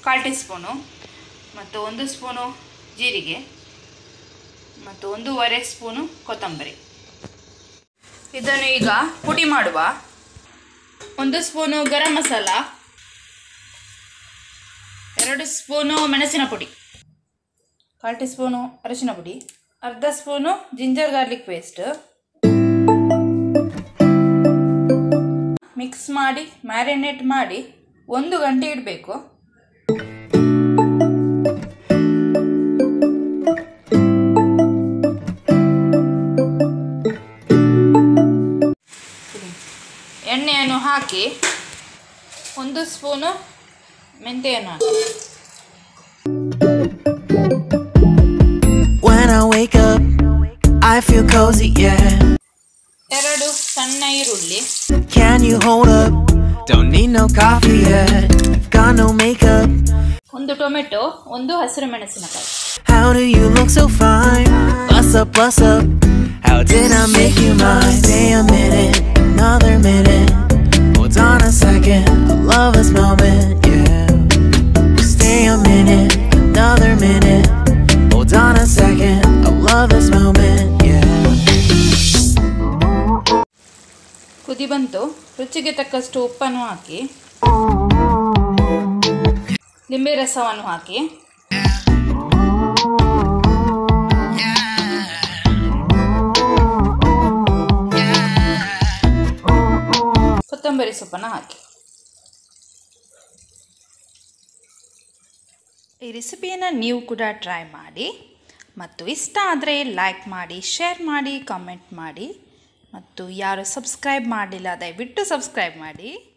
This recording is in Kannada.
ಕಾಲು ಟೀ ಸ್ಪೂನು ಮತ್ತು ಒಂದು ಸ್ಪೂನು ಜೀರಿಗೆ ಮತ್ತು ಒಂದೂವರೆ ಸ್ಪೂನು ಕೊತ್ತಂಬರಿ ಇದನ್ನು ಈಗ ಪುಡಿ ಮಾಡುವ ಒಂದು ಸ್ಪೂನು ಗರಂ ಮಸಾಲ ಎರಡು ಸ್ಪೂನು ಮೆಣಸಿನ ಪುಡಿ ಕಾಲು ಟೀ ಸ್ಪೂನು ಅರಿಶಿನ ಪುಡಿ ಅರ್ಧ spoon ginger garlic paste mix ಮಾಡಿ ಮ್ಯಾರಿನೇಟ್ ಮಾಡಿ ಒಂದು ಗಂಟೆ ಇಡಬೇಕು ಎಣ್ಣೆಯನ್ನು ಹಾಕಿ ಒಂದು ಸ್ಪೂನು ಮೆಂತೆಯನ್ನು ಹಾಕಿ When I wake up, I feel cozy, yeah. ಎರಡು ಸಣ್ಣ ಈರುಳ್ಳಿ Can you hold up? Don't need no coffee yet. Got no makeup. ಒಂದು ಟೊಮೆಟೊ ಒಂದು ಹಸಿರು ಮೆಣಸಿನಕಾಯಿ How do you look so fine? Bust up, bust up. How did I make you mine? Stay a minute, another minute. Hold on a second, I love this moment, yeah. Stay a minute, another minute. Hold on a second, I love this moment, yeah. ಕುದಿ ಬಂತು ರುಚಿಗೆ ತಕ್ಕಷ್ಟು ಉಪ್ಪನ್ನು ಹಾಕಿ ಲಿಂಬೆ ರಸವನ್ನು ಹಾಕಿ ಕೊತ್ತಂಬರಿ ಸೊಪ್ಪನ್ನು ಹಾಕಿ ಈ ರೆಸಿಪಿಯನ್ನು ನೀವು ಕೂಡ ಟ್ರೈ ಮಾಡಿ ಮತ್ತು ಇಷ್ಟ ಆದರೆ ಲೈಕ್ ಮಾಡಿ ಶೇರ್ ಮಾಡಿ ಕಾಮೆಂಟ್ ಮಾಡಿ ಮತ್ತು ಯಾರು ಸಬ್ಸ್ಕ್ರೈಬ್ ಮಾಡಿಲ್ಲ ದಯವಿಟ್ಟು ಸಬ್ಸ್ಕ್ರೈಬ್ ಮಾಡಿ